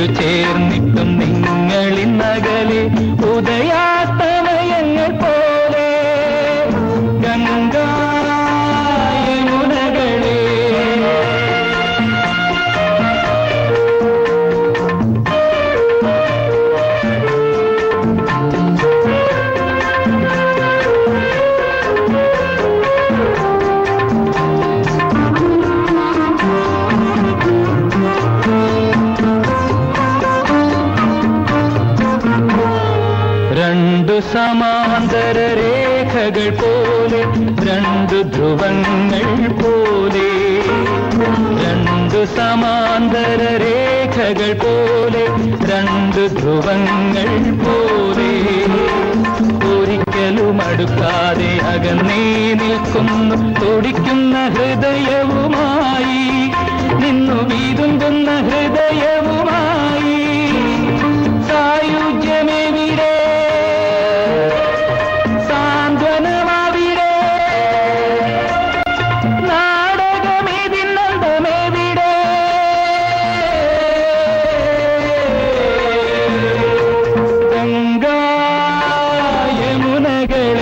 ചേർന്നിട്ടും നിങ്ങളിന്നകലെ ഉദയാസ്തമയങ്ങൾ പോലെ ഗംഗായമുനകളെ രണ്ടു സമാന്തര രേഖകൾ പോലെ രണ്ടു ധ്രുവങ്ങൾ പോലെ രണ്ടു സമാന്തര രേഖകൾ പോലെ രണ്ടു ധ്രുവങ്ങൾ പോലെ ഒരിക്കലും അടുക്കാതെ അകന്നേ നിൽക്കുന്നു തുടിക്കുന്ന ഹൃദയവുമായി നിന്നു വീതുമ്പുന്ന ഹൃദയവുമായി സായുജ്യമെവിടെ സാന്ത്വനമാവിടെ നാടകമേതിന്നന്തമെവിടെ ഗംഗായമുനകളെ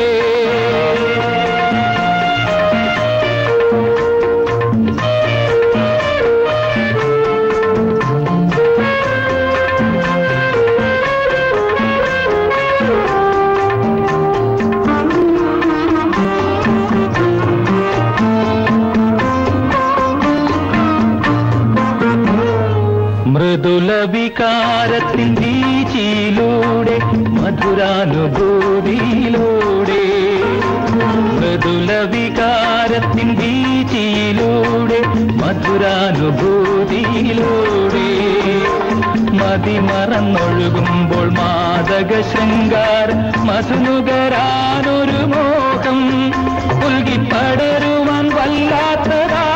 മൃദുല വികാരത്തിൻ വീച്ചിയിലൂടെ മധുരാനുഭൂതിയിലൂടെ മൃദുല വികാരത്തിൻ വീച്ചിയിലൂടെ മധുരാനുഭൂതിയിലൂടെ മതിമറന്നൊഴുകുമ്പോൾ മാതക ശൃംഗാര മധുനുകരാനൊരു മോഹം പുൽകിപ്പടരുവാൻ വല്ലാത്തതാ